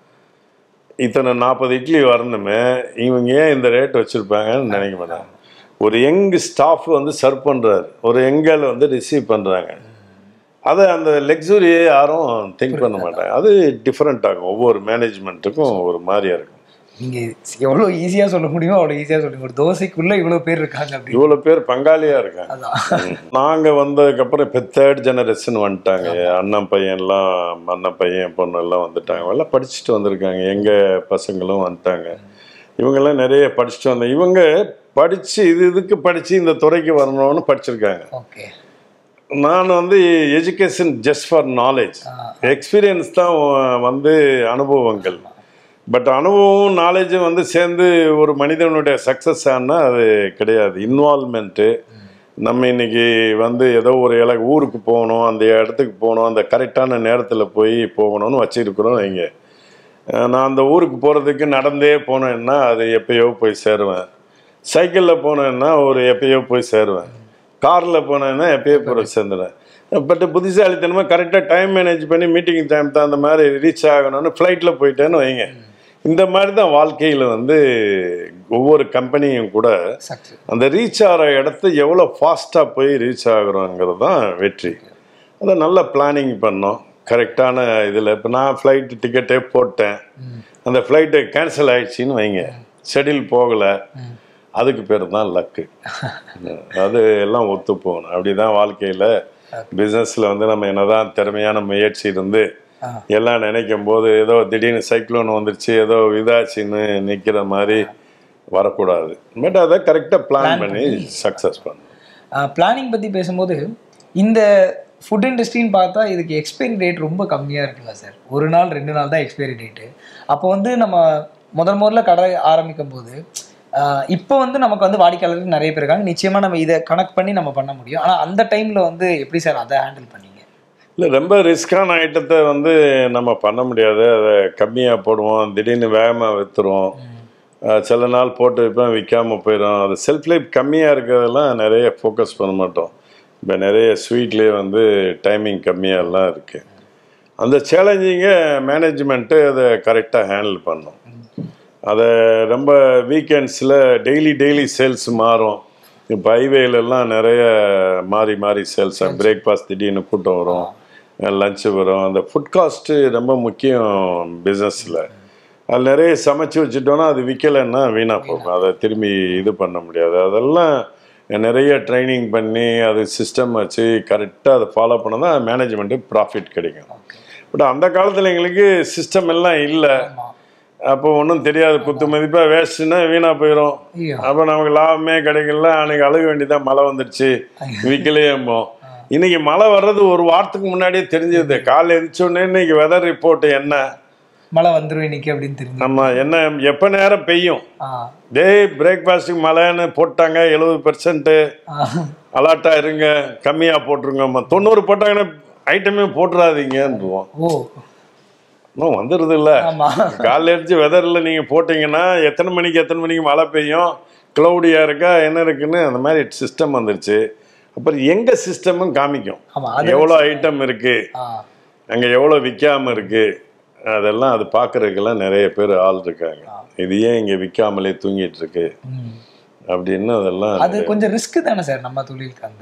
S2: இத்தனை நாற்பது இட்லி வரணுமே இவங்க ஏன் இந்த ரேட் வச்சுருப்பாங்கன்னு நினைக்க மாட்டாங்க ஒரு யங் ஸ்டாஃப் வந்து சர்வ் பண்ணுறாரு ஒரு யங்கால் வந்து ரிசீவ் பண்ணுறாங்க அதை அந்த லக்ஸுரியை யாரும் திங்க் பண்ண மாட்டாங்க அது டிஃப்ரெண்ட் ஆகும் ஒவ்வொரு மேனேஜ்மெண்ட்டுக்கும் ஒரு மாதிரியா இருக்கும்
S3: நீங்க எவ்வளோ ஈஸியா சொல்ல முடியுமோ அவ்வளோ ஈஸியா சொல்லுங்க ஒரு தோசைக்குள்ள இவ்வளோ பேர் இருக்காங்க அப்படின்னு
S2: இவ்வளோ பேர் பங்காளியாக இருக்காங்க
S3: அதான்
S2: நாங்கள் வந்ததுக்கப்புறம் இப்போ தேர்ட் ஜெனரேஷன் வந்துட்டாங்க அண்ணன் பையன்லாம் அண்ணன் பையன் பொண்ணு எல்லாம் வந்துட்டாங்க எல்லாம் படிச்சுட்டு வந்திருக்காங்க எங்கள் பசங்களும் வந்துட்டாங்க இவங்கெல்லாம் நிறைய படிச்சுட்டு வந்தாங்க இவங்க படித்து இது இதுக்கு படித்து இந்த துறைக்கு வரணும்னு படிச்சிருக்காங்க
S3: ஓகே
S2: நான் வந்து education just for knowledge experience தான் வந்து அனுபவங்கள் பட் அனுபவம் நாலேஜும் வந்து சேர்ந்து ஒரு மனிதனுடைய சக்ஸஸ் ஆனால் அது கிடையாது இன்வால்மெண்ட்டு நம்ம இன்னைக்கு வந்து ஏதோ ஒரு இல ஊருக்கு போகணும் அந்த இடத்துக்கு போகணும் அந்த கரெக்டான நேரத்தில் போய் போகணும்னு வச்சுருக்குறோம் வைங்க அஹ் நான் அந்த ஊருக்கு போகிறதுக்கு நடந்தே போனேன்னா அது எப்பயோ போய் சேருவேன் சைக்கிளில் போனேன்னா ஒரு எப்பயோ போய் சேருவேன் காரில் போனேன்னா எப்பயோ போய் சேர்ந்துடுவேன் பட் புத்திசாலித்தனமாக கரெக்டாக டைம் மேனேஜ் பண்ணி மீட்டிங் டைம் தான் அந்த மாதிரி ரீச் ஆகணும்னு ஃப்ளைட்டில் போயிட்டேன்னு வைங்க இந்த மாதிரி தான் வாழ்க்கையில் வந்து ஒவ்வொரு கம்பெனியும் கூட
S3: சக்சஸ்
S2: அந்த ரீச் ஆகிற இடத்த எவ்வளோ ஃபாஸ்ட்டாக போய் ரீச் ஆகுறோங்கிறது தான் வெற்றி அதை நல்லா பிளானிங் பண்ணோம் கரெக்டான இதில் இப்போ நான் ஃப்ளைட் டிக்கெட்டே போட்டேன் அந்த ஃப்ளைட்டு கேன்சல் ஆயிடுச்சின்னு வைங்க ஷெடியூல் போகலை அதுக்கு பேர் தான் லக்கு அது எல்லாம் ஒத்து போகணும் அப்படி தான் வாழ்க்கையில் பிஸ்னஸில் வந்து நம்ம என்னதான் திறமையான முயற்சி இருந்து
S3: ஆ.
S2: எல்லாம் நினைக்கும் போது ஏதோ திடீர்னு சைக்ளோன் வந்துருச்சு ஏதோ இதாச்சுன்னு நிற்கிற மாதிரி வரக்கூடாது பட் அதை கரெக்டாக பிளான் பண்ணி சக்ஸஸ் பண்ணணும்
S3: பிளானிங் பற்றி பேசும்போது இந்த ஃபுட் இண்டஸ்ட்ரின்னு பார்த்தா இதுக்கு எக்ஸ்பைரி டேட் ரொம்ப கம்மியாக இருக்குல்ல சார் ஒரு நாள் ரெண்டு நாள் தான் எக்ஸ்பைரி டேட்டு அப்போ வந்து நம்ம முதல் முதல்ல கடை ஆரம்பிக்கும் போது ஆஹ் இப்போ வந்து நமக்கு வந்து வாடிக்கையாளர்கள் நிறைய பேர் இருக்காங்க நிச்சயமாக நம்ம இதை கனெக்ட் பண்ணி நம்ம பண்ண முடியும் ஆனால் அந்த டைமில் வந்து எப்படி சார் அதை ஹேண்டில் பண்ணீங்க
S2: இல்லை ரொம்ப ரிஸ்கான ஐட்டத்தை வந்து நம்ம பண்ண முடியாது அதை கம்மியாக போடுவோம் திடீர்னு வேகமாக விற்றுருவோம் சில நாள் போட்டு வைப்பேன் விற்காம போயிடும் அது செல்ஃப் லைஃப் கம்மியாக இருக்கிறதெல்லாம் நிறைய ஃபோக்கஸ் பண்ண மாட்டோம் இப்போ நிறைய ஸ்வீட்லேயே வந்து டைமிங் கம்மியாகலாம் இருக்குது அந்த சேலஞ்சிங்கை மேனேஜ்மெண்ட்டு அதை கரெக்டாக ஹேண்டில் பண்ணும் அதை ரொம்ப வீக்கெண்ட்ஸில் டெய்லி டெய்லி சேல்ஸ் மாறும் இப்போ ஹைவேலெல்லாம் நிறைய மாறி மாறி சேல்ஸ் பிரேக்ஃபாஸ்ட் திடீர்னு கூட்டம் வரும் லஞ்சு வரும் அந்த ஃபுட் காஸ்ட்டு ரொம்ப முக்கியம் பிஸ்னஸில் அது நிறைய சமைச்சு வச்சுட்டோன்னா அது விற்கலைன்னா வீணாக போகும் அதை திரும்பி இது பண்ண முடியாது அதெல்லாம் நிறைய ட்ரைனிங் பண்ணி அது சிஸ்டம் வச்சு கரெக்டாக அதை ஃபாலோ பண்ணால் தான் மேனேஜ்மெண்ட்டு ப்ராஃபிட் கிடைக்கும் பட் அந்த காலத்தில் எங்களுக்கு சிஸ்டம் எல்லாம் இல்லை
S3: ஆமாம்
S2: அப்போ ஒன்றும் தெரியாது குத்து மதிப்பாக வேஸ்ட்டுன்னா வீணாக போயிடும்
S3: ஐயோ
S2: அப்போ நமக்கு லாபமே கிடைக்கல அன்னைக்கு அழுக வேண்டியதான் மழை வந்துடுச்சு விற்கலையேம்போ இன்னைக்கு மழை வர்றது ஒரு வாரத்துக்கு முன்னாடியே தெரிஞ்சது காலைல எரிச்சோடனே இன்னைக்கு வெதர் ரிப்போர்ட் என்ன
S3: மழை வந்துடும் இன்னைக்கு அப்படின்னு தெரிஞ்சு
S2: நம்ம என்ன எப்போ நேரம் பெய்யும்
S3: ஆ
S2: டே பிரேக்ஃபாஸ்ட்டுக்கு மழைன்னு போட்டாங்க எழுபது பெர்சன்ட்டு
S3: ஆ
S2: அலர்ட்டாக இருங்க கம்மியாக போட்டுருங்கம்மா தொண்ணூறு போட்டாங்கன்னா ஐட்டமே போட்டுறாதீங்கன்றுவோம்
S3: ஓ
S2: இன்னும் வந்துடுது இல்லை
S3: ஆமா
S2: காலைல எரிச்சு வெதரில் நீங்கள் போட்டிங்கன்னா எத்தனை மணிக்கு எத்தனை மணிக்கு மழை பெய்யும் க்ளவுடியாக இருக்கா என்ன இருக்குன்னு அந்த மாதிரி சிஸ்டம் வந்துருச்சு அப்புறம் எங்கள் சிஸ்டமும் காமிக்கும்
S3: ஆமா அது
S2: எவ்வளோ ஐட்டம் இருக்குது
S3: ஆ
S2: அங்கே எவ்வளோ விற்காம இருக்குது அதெல்லாம் அது பார்க்குறதுக்கெல்லாம் நிறைய பேர் ஆள் இருக்காங்க இது ஏன் இங்கே விற்காமலே தூங்கிட்டு இருக்கு
S3: ம்.
S2: அப்படின்னு அதெல்லாம்
S3: அது கொஞ்சம் ரிஸ்க் தானே சார் நம்ம தொழிலுக்கு அந்த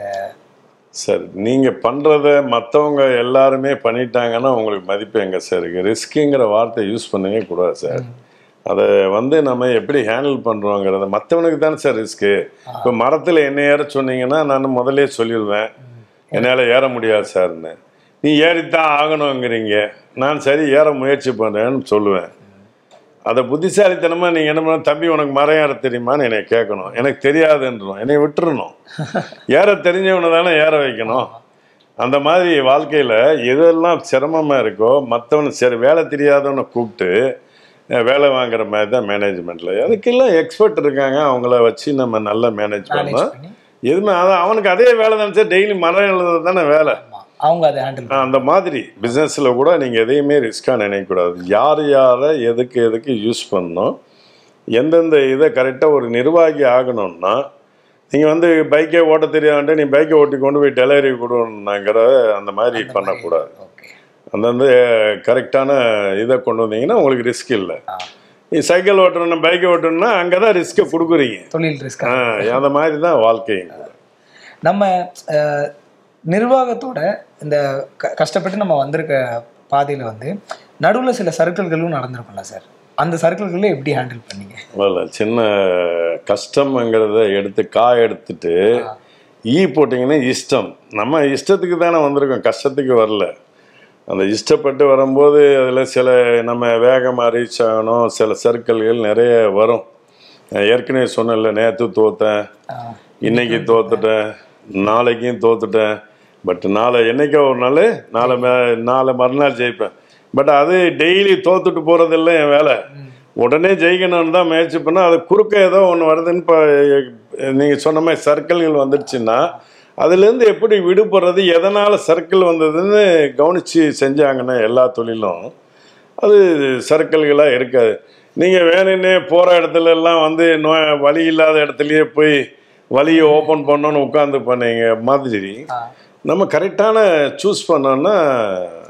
S2: சார் நீங்கள் பண்ணுறத மற்றவங்க எல்லாருமே பண்ணிட்டாங்கன்னா உங்களுக்கு மதிப்பு எங்கே சார் இருக்குது ரிஸ்க்குங்கிற வார்த்தை யூஸ் பண்ணவே கூடாது சார் அதை வந்து நம்ம எப்படி ஹேண்டில் பண்ணுறோங்கிறத மற்றவனுக்கு தானே சார் ரிஸ்க்கு இப்போ மரத்தில் என்ன ஏற சொன்னீங்கன்னா நான் முதல்லே சொல்லிடுவேன் என்னால் ஏற முடியாது சார்னு நீ ஏறித்தான் ஆகணுங்கிறீங்க நான் சரி ஏற முயற்சி பண்ணுறேன்னு சொல்லுவேன் அதை புத்திசாலித்தனமாக நீங்கள் என்ன பண்ண தம்பி உனக்கு மரம் ஏற தெரியுமான்னு என்னை கேட்கணும் எனக்கு தெரியாதுன்றோம் என்னை விட்டுறணும் ஏற தெரிஞ்சவனை தானே ஏற வைக்கணும் அந்த மாதிரி வாழ்க்கையில் எதெல்லாம் சிரமமாக இருக்கோ மற்றவனை சரி வேலை தெரியாதவனை கூப்பிட்டு அஹ், வேலை வாங்குற மாதிரி தான் மேனேஜ்மெண்ட்டில் அதுக்கெல்லாம் எக்ஸ்பர்ட் இருக்காங்க அவங்கள வச்சு நம்ம நல்லா மேனேஜ்
S3: மேனேஜ்
S2: பண்ணோம்
S3: பண்ணி
S2: எதுவுமே அதான் அவனுக்கு அதே வேலை தானே சார் டெய்லி மரம் எழுதுறது தானே வேலை
S3: ஆமா அவங்க அதை ஹேண்டில்
S2: அந்த மாதிரி பிஸ்னஸில் கூட நீங்கள் எதையுமே ரிஸ்க்காக நினைக்கக்கூடாது யார் யாரை எதுக்கு எதுக்கு யூஸ் பண்ணணும் எந்தெந்த இதை கரெக்டாக ஒரு நிர்வாகி ஆகணும்னா நீங்கள் வந்து பைக்கே ஓட்ட தெரியாதுன்ட்டு நீ பைக்கை ஓட்டி கொண்டு போய் டெலிவரி கொடுனாங்கிற அந்த மாதிரி பண்ணக்கூடாது
S3: ஓகே
S2: அந்தந்த கரெக்டான இதை கொண்டு வந்தீங்கன்னா உங்களுக்கு ரிஸ்க் இல்லை
S3: ஆ.
S2: நீ சைக்கிள் ஓட்டணும் பைக்கை ஓட்டணும்னா அங்கே தான் ரிஸ்க்கை கொடுக்குறீங்க
S3: தொழில் ரிஸ்க்
S2: ஆ, அந்த மாதிரி தான் வாழ்க்கையும் கூட
S3: நம்ம அஹ், நிர்வாகத்தோட இந்த க- கஷ்டப்பட்டு நம்ம வந்திருக்க பாதையில வந்து நடுவுல சில சர்க்கிள்களும் நடந்திருக்கும்ல சார் அந்த சர்க்கிள்களை எப்படி ஹேண்டில் பண்ணீங்க
S2: இல்லை சின்ன கஷ்டம்ங்கிறத எடுத்து காய் எடுத்துட்டு ஈ போட்டிங்கன்னா இஷ்டம் நம்ம இஷ்டத்துக்கு தானே வந்திருக்கோம் கஷ்டத்துக்கு வரல அந்த இஷ்டப்பட்டு வரும்போது அதில் சில நம்ம வேகமாக ரீச் ஆகணும் சில சர்க்கிள்கள் நிறைய வரும் நான் ஏற்கனவே சொன்னேன்ல நேற்று தோத்தேன்
S3: ஆஹ்,
S2: இன்னைக்கு தோத்துட்டேன் நாளைக்கும் தோத்துட்டேன் பட் நாளை என்னைக்கோ ஒரு நாள் நாளை மே- நாளை மறுநாள் ஜெயிப்பேன் பட் அது டெய்லி தோத்துட்டு போகிறதில்ல என் வேலை உடனே ஜெயிக்கணும்னு தான் முயற்சி பண்ணால் அது குறுக்க ஏதோ ஒன்று வருதுன்னு இப்போ நீங்கள் சொன்ன மாதிரி சர்க்கிள்கள் வந்துடுச்சுன்னா அதுலேருந்து எப்படி விடுபடுறது எதனால் சர்க்கிள் வந்ததுன்னு கவனித்து செஞ்சாங்கன்னா எல்லா தொழிலும் அது சர்க்கிள்களாக இருக்காது நீங்கள் வேணும்னே போகிற இடத்துல எல்லாம் வந்து நோய் வழி இல்லாத இடத்துலையே போய் வழியை ஓப்பன் பண்ணணும்னு உட்காந்து பண்ணீங்க மாதிரி
S3: ஆஹ்,
S2: நம்ம கரெக்டான சூஸ் பண்ணோம்னா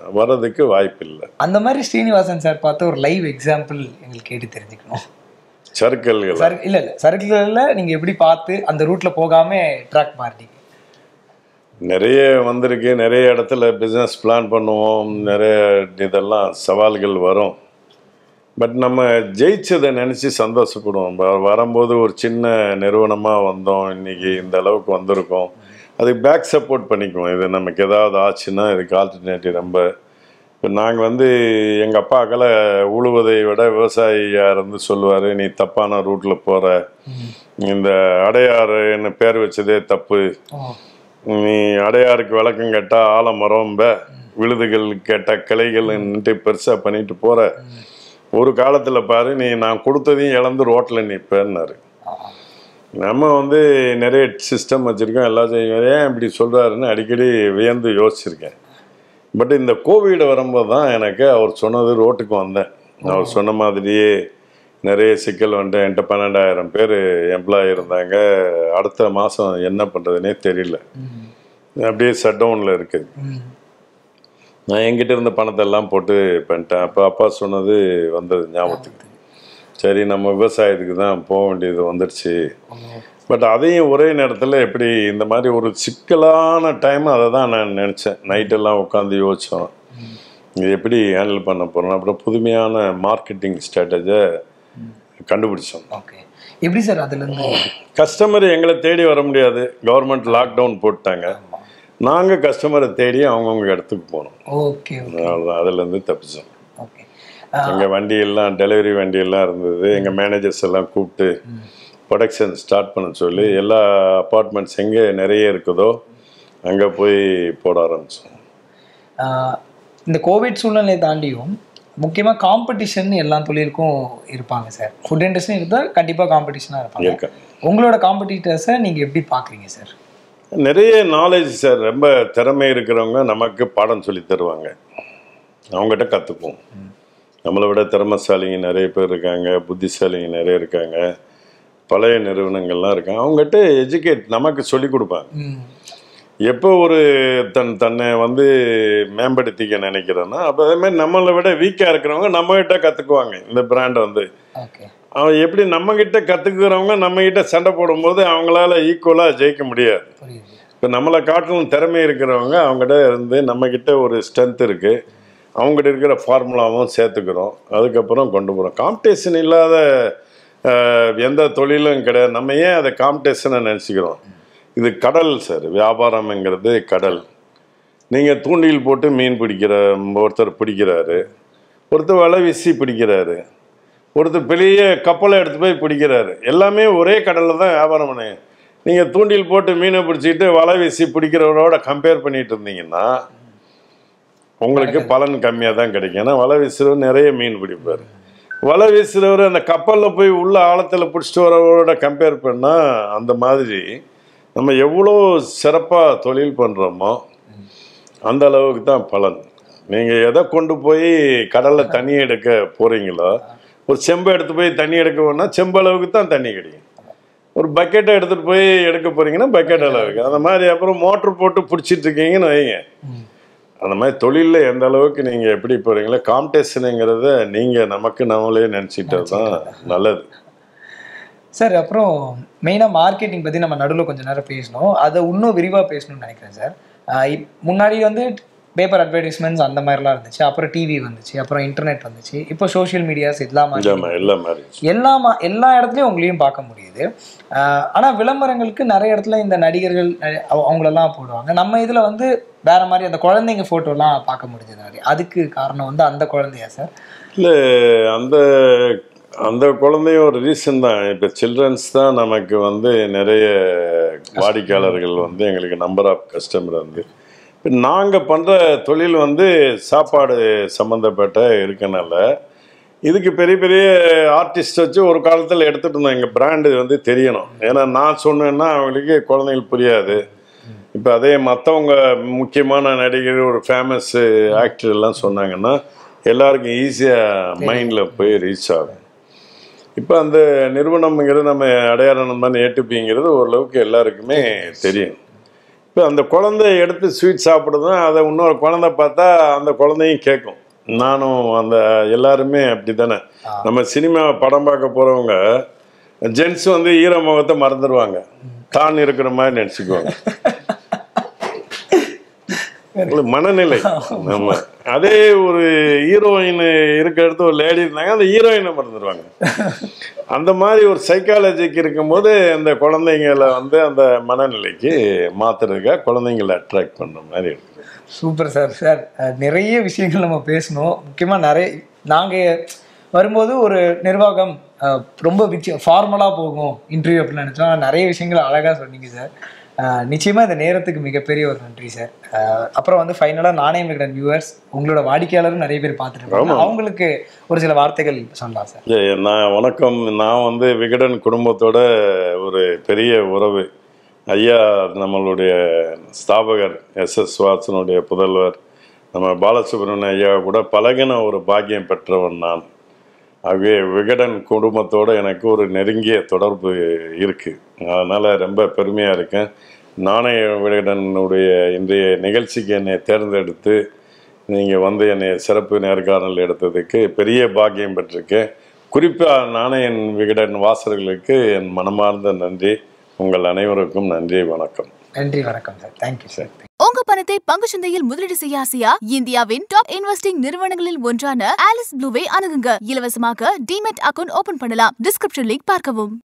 S2: வர்றதுக்கு வாய்ப்பு இல்லை
S3: அந்த மாதிரி ஸ்ரீனிவாசன் சார் பார்த்து ஒரு லைவ் எக்ஸாம்பிள் எங்களுக்கு கேட்டு தெரிஞ்சுக்கணும்
S2: சர்க்கிள்கள்
S3: சர் இல்ல இல்ல சர்க்கிள்ல நீங்க எப்படி பார்த்து அந்த ரூட்ல போகாம ட்ராக் மாறிட்டீங்க
S2: நிறைய வந்திருக்கு நிறைய இடத்துல பிஸ்னஸ் பிளான் பண்ணுவோம் நிறைய இதெல்லாம் சவால்கள் வரும் பட் நம்ம ஜெயிச்சதை நினச்சி சந்தோஷப்படுவோம் வ- வரும்போது ஒரு சின்ன நிறுவனமாக வந்தோம் இன்னைக்கு இந்த அளவுக்கு வந்திருக்கோம் அதுக்கு பேக் சப்போர்ட் பண்ணிக்குவோம் இது நமக்கு ஏதாவது ஆச்சுன்னா இதுக்கு ஆல்டர்னேட்டிவ் ரொம்ப இப்போ நாங்கள் வந்து எங்கள் அப்பாக்களை உழுவதை விட விவசாயியாக இருந்து சொல்லுவார் நீ தப்பான ரூட்டில் போகிற இந்த அடையாறுன்னு பேர் வச்சதே தப்பு
S3: ஓ
S2: நீ அடையாருக்கு விளக்கம் கேட்டால் ஆலமரம்ப விழுதுகள் கேட்ட கிளைகள்ன்ட்டு பெருசாக பண்ணிட்டு போற ஒரு காலத்தில் பாரு நீ நான் கொடுத்ததையும் இழந்து ரோட்டில் நிற்பேன்னாரு நம்ம வந்து நிறைய சிஸ்டம் வச்சுருக்கோம் எல்லாம் செய்வோம் ஏன் இப்படி சொல்கிறாருன்னு அடிக்கடி வியந்து யோசிச்சிருக்கேன் பட் இந்த கோவிட் வரும்போது தான் எனக்கு அவர் சொன்னது ரோட்டுக்கு வந்தேன் அவர் சொன்ன மாதிரியே நிறைய சிக்கல் வந்துட்டு என்கிட்ட பன்னெண்டாயிரம் பேர் எம்ப்ளாயி இருந்தாங்க அடுத்த மாதம் என்ன பண்ணுறதுனே தெரியல அப்படியே ஷட் டவுனில் இருக்குது
S3: ம்.
S2: நான் என்கிட்ட இருந்த பணத்தை எல்லாம் போட்டு பண்ணிட்டேன் அப்போ அப்பா சொன்னது வந்தது ஞாபகத்துக்கு சரி நம்ம விவசாயத்துக்கு தான் போக வேண்டியது வந்துடுச்சு பட் அதையும் ஒரே நேரத்தில் எப்படி இந்த மாதிரி ஒரு சிக்கலான டைம் அதை தான் நான் நினச்சேன் நைட்டெல்லாம் உட்காந்து யோசித்தோம் இது எப்படி ஹேண்டில் பண்ண போகிறோம் அப்புறம் புதுமையான மார்க்கெட்டிங் ஸ்ட்ராட்டஜை கண்டுபிடிச்சோம்
S3: ஓகே எப்படி சார் அதுல இருந்து
S2: கஸ்டமர் எங்களை தேடி வர முடியாது கவர்மெண்ட் லாக்டவுன் போட்டாங்க நாங்கள் கஸ்டமரை தேடி அவங்கவுங்க இடத்துக்கு போனோம்
S3: ஓகே
S2: அவ்வளோதான் அதுலேருந்து தப்பிச்சோம்
S3: ஓகே
S2: எங்கள் வண்டி எல்லாம் டெலிவரி வண்டி எல்லாம் இருந்தது எங்கள் மேனேஜர்ஸ் எல்லாம் கூப்பிட்டு ப்ரொடக்ஷன் ஸ்டார்ட் பண்ண சொல்லி எல்லா அப்பார்ட்மெண்ட்ஸ் எங்கே நிறைய இருக்குதோ அங்கே போய் போட ஆரம்பித்தோம்
S3: இந்த கோவிட் சூழ்நிலையை தாண்டியும் முக்கியமா காம்படிஷன் எல்லா தொழிலுக்கும் இருப்பாங்க சார் ஃபுட் இண்டஸ்ட்ரி இருந்தால் கண்டிப்பா காம்படிஷனாக இருப்பாங்க
S2: இருக்கேன்
S3: உங்களோட காம்படிட்டர்ஸை நீங்க எப்படி பாக்குறீங்க சார்
S2: நிறைய நாலேஜ் சார் ரொம்ப திறமை இருக்கிறவங்க நமக்கு பாடம் சொல்லி தருவாங்க அவங்ககிட்ட கற்றுக்குவோம் நம்மளை விட திறமைசாலிங்க நிறைய பேர் இருக்காங்க புத்திசாலிங்க நிறைய இருக்காங்க பழைய நிறுவனங்கள்லாம் இருக்காங்க அவங்ககிட்ட எஜுகேட் நமக்கு சொல்லி கொடுப்பாங்க
S3: ம்
S2: எப்போ ஒரு தன் தன்னை வந்து மேம்படுத்திக்க நினைக்கிறோன்னா அப்போ அதே மாதிரி நம்மளை விட வீக்காக இருக்கிறவங்க நம்மகிட்ட கற்றுக்குவாங்க இந்த பிராண்டை வந்து
S3: ஓகே
S2: அவன் எப்படி நம்மகிட்ட கற்றுக்கிறவங்க நம்மகிட்ட சண்டை போடும்போது அவங்களால ஈக்குவலாக ஜெயிக்க முடியாது
S3: புரியுது
S2: இப்போ நம்மளை காட்டிலும் திறமை இருக்கிறவங்க அவங்ககிட்ட இருந்து நம்மக்கிட்ட ஒரு ஸ்ட்ரென்த் இருக்குது அவங்ககிட்ட இருக்கிற ஃபார்முலாவும் சேர்த்துக்கிறோம் அதுக்கப்புறம் கொண்டு போகிறோம் காம்படிஷன் இல்லாத அஹ், எந்த தொழிலும் கிடையாது நம்ம ஏன் அதை காம்படிஷனை நினச்சிக்கிறோம் இது கடல் சார் வியாபாரம்ங்கிறது கடல் நீங்கள் தூண்டில் போட்டு மீன் பிடிக்கிற ஒருத்தர் பிடிக்கிறாரு ஒருத்தர் வலை வீசி பிடிக்கிறாரு ஒருத்தர் பெரிய கப்பலை எடுத்து போய் பிடிக்கிறாரு எல்லாமே ஒரே கடலில் தான் வியாபாரம் பண்ணு நீங்கள் தூண்டில் போட்டு மீனை பிடிச்சிட்டு வலை வீசி பிடிக்கிறவரோட கம்பேர் பண்ணிட்டு இருந்தீங்கன்னா உங்களுக்கு பலன் கம்மியாக தான் கிடைக்கும் ஏன்னா வலை வீசுறவர் நிறைய மீன் பிடிப்பார் வலை வீசுறவர் அந்த கப்பலில் போய் உள்ள ஆழத்தில் பிடிச்சிட்டு வரவரோட கம்பேர் பண்ணால் அந்த மாதிரி நம்ம எவ்வளோ சிறப்பாக தொழில் பண்ணுறோமோ அந்த அளவுக்கு தான் பலன் நீங்கள் எதை கொண்டு போய் கடலில் தண்ணி எடுக்க போகிறீங்களோ ஒரு செம்பை எடுத்து போய் தண்ணி எடுக்க போனால் செம்பு அளவுக்கு தான் தண்ணி கிடைக்கும் ஒரு பக்கெட்டை எடுத்துகிட்டு போய் எடுக்க போகிறீங்கன்னா பக்கெட் அளவுக்கு அந்த மாதிரி அப்புறம் மோட்ரு போட்டு பிடிச்சிட்டு இருக்கீங்கன்னு வைங்க அந்த மாதிரி தொழிலில் எந்த அளவுக்கு நீங்கள் எப்படி போகிறீங்களோ காம்படிஷனுங்கிறத நீங்கள் நமக்கு நம்மளே நினச்சிட்டது தான் நல்லது
S3: சார் அப்புறம் மெயினாக மார்க்கெட்டிங் பற்றி நம்ம நடுவில் கொஞ்சம் நேரம் பேசணும் அதை இன்னும் விரிவாக பேசணும்னு நினைக்கிறேன் சார் ஆஹ் இப்- முன்னாடி வந்து பேப்பர் அட்வர்டைஸ்மெண்ட்ஸ் அந்த மாதிரிலாம் இருந்துச்சு அப்புறம் டிவி வந்துச்சு அப்புறம் இன்டர்நெட் வந்துச்சு இப்போ சோஷியல் மீடியாஸ் எல்லாம் மாதிரி
S2: ஆமாம் எல்லா மாதிரி
S3: எல்லா மா- எல்லா இடத்துலையும் உங்களையும் பார்க்க முடியுது ஆஹ் ஆனா விளம்பரங்களுக்கு நிறைய இடத்துல இந்த நடிகர்கள் நடி- அவ- அவங்களெல்லாம் போடுவாங்க நம்ம இதுல வந்து வேற மாதிரி அந்த குழந்தைங்க போட்டோலாம் பார்க்க முடிஞ்சது நிறைய அதுக்கு காரணம் வந்து அந்த குழந்தையா சார்
S2: இல்லை அந்த அந்த குழந்தையும் ஒரு ரீசன் தான் இப்போ சில்ட்ரன்ஸ் தான் நமக்கு வந்து நிறைய வாடிக்கையாளர்கள் வந்து எங்களுக்கு நம்பர் ஆஃப் கஸ்டமர் வந்து இப்போ நாங்கள் பண்ணுற தொழில் வந்து சாப்பாடு சம்மந்தப்பட்ட இருக்கனால இதுக்கு பெரிய பெரிய ஆர்டிஸ்ட் வச்சு ஒரு காலத்தில் எடுத்துகிட்டு இருந்தோம் எங்கள் பிராண்டு வந்து தெரியணும் ஏன்னா நான் சொன்னேன்னா அவங்களுக்கு குழந்தைங்களுக்கு புரியாது இப்போ அதே மற்றவங்க முக்கியமான நடிகர் ஒரு ஃபேமஸ் ஆக்டர் எல்லாம் சொன்னாங்கன்னா எல்லாருக்கும் ஈஸியாக மைண்டில் போய் ரீச் ஆகும் இப்போ அந்த நிறுவனம்ங்கிறது நம்ம அடையாளம் மாதிரி ஏட்டுப்பிங்கிறது ஓரளவுக்கு எல்லாருக்குமே தெரியும் இப்போ அந்த குழந்தை எடுத்து ஸ்வீட் சாப்பிடுதுன்னா அதை இன்னொரு குழந்தை பார்த்தா அந்த குழந்தையும் கேட்கும் நானும் அந்த எல்லாருமே அப்படி தானே நம்ம சினிமா படம் பார்க்க போகிறவங்க ஜென்ஸ் வந்து ஈர முகத்தை மறந்துடுவாங்க தான் இருக்கிற மாதிரி நினச்சிக்குவாங்க உங்களுக்கு மனநிலை நம்ம அதே ஒரு ஹீரோயின் இருக்க இடத்துல ஒரு லேடி இருந்தாங்க அந்த ஹீரோயினை மறந்துடுவாங்க அந்த மாதிரி ஒரு சைக்காலஜிக்கு இருக்கும்போது அந்த குழந்தைங்களை வந்து அந்த மனநிலைக்கு மாத்துறதுக்காக குழந்தைங்களை அட்ராக்ட் பண்ற மாதிரி இருக்குது
S3: சூப்பர் சார் சார் அஹ், நிறைய விஷயங்கள் நம்ம பேசணும் முக்கியமாக நிறைய நாங்கள் வரும்போது ஒரு நிர்வாகம் அஹ், ரொம்ப வித்திய ஃபார்மலாக போகும் இன்டர்வியூ அப்படின்னு நினச்சோம் ஆனா, நிறைய விஷயங்கள் அழகாக சொன்னீங்க சார் அஹ், நிச்சயமா இந்த நேரத்துக்கு மிகப்பெரிய ஒரு நன்றி சார் அஹ், அப்புறம் வந்து ஃபைனலாக நாணயம் விகடன் வியூவர்ஸ் உங்களோட வாடிக்கையாளரும் நிறைய பேர் பார்த்துட்டு இருக்காங்க அவங்களுக்கு ஒரு சில வார்த்தைகள் சொல்லலாம் சார்
S2: ஏய், நான் வணக்கம் நான் வந்து விகடன் குடும்பத்தோட ஒரு பெரிய உறவு ஐயா நம்மளுடைய ஸ்தாபகர் எஸ் எஸ் வாசனுடைய புதல்வர் நம்ம பாலசுப்ரமணிய ஐயா கூட பழகின ஒரு பாக்கியம் பெற்றவன் நான் ஆகவே விகடன் குடும்பத்தோட எனக்கு ஒரு நெருங்கிய தொடர்பு இருக்குது அதனால் ரொம்ப பெருமையாக இருக்கேன் நாணய விகடனுடைய இன்றைய நிகழ்ச்சிக்கு என்னை தேர்ந்தெடுத்து நீங்கள் வந்து என்னை சிறப்பு நேர்காணல் எடுத்ததுக்கு பெரிய பாக்கியம் பெற்றிருக்கேன் குறிப்பாக நாணயன் விகடன் வாசகர்களுக்கு என் மனமார்ந்த நன்றி உங்கள் அனைவருக்கும் நன்றி வணக்கம்
S3: நன்றி வணக்கம் சார் தேங்க்யூ சார்
S1: உங்க பணத்தை பங்கு சந்தையில் முதலீடு செய்ய ஆசையா இந்தியாவின் டாப் இன்வெஸ்டிங் நிறுவனங்களில் ஒன்றான ஆலிஸ் ப்ளூவை அணுகுங்க இலவசமாக டிமெட் அக்கவுண்ட் ஓபன் பண்ணலாம் டிஸ்கிரிப்ஷன் லிங்க் பார்க்கவும்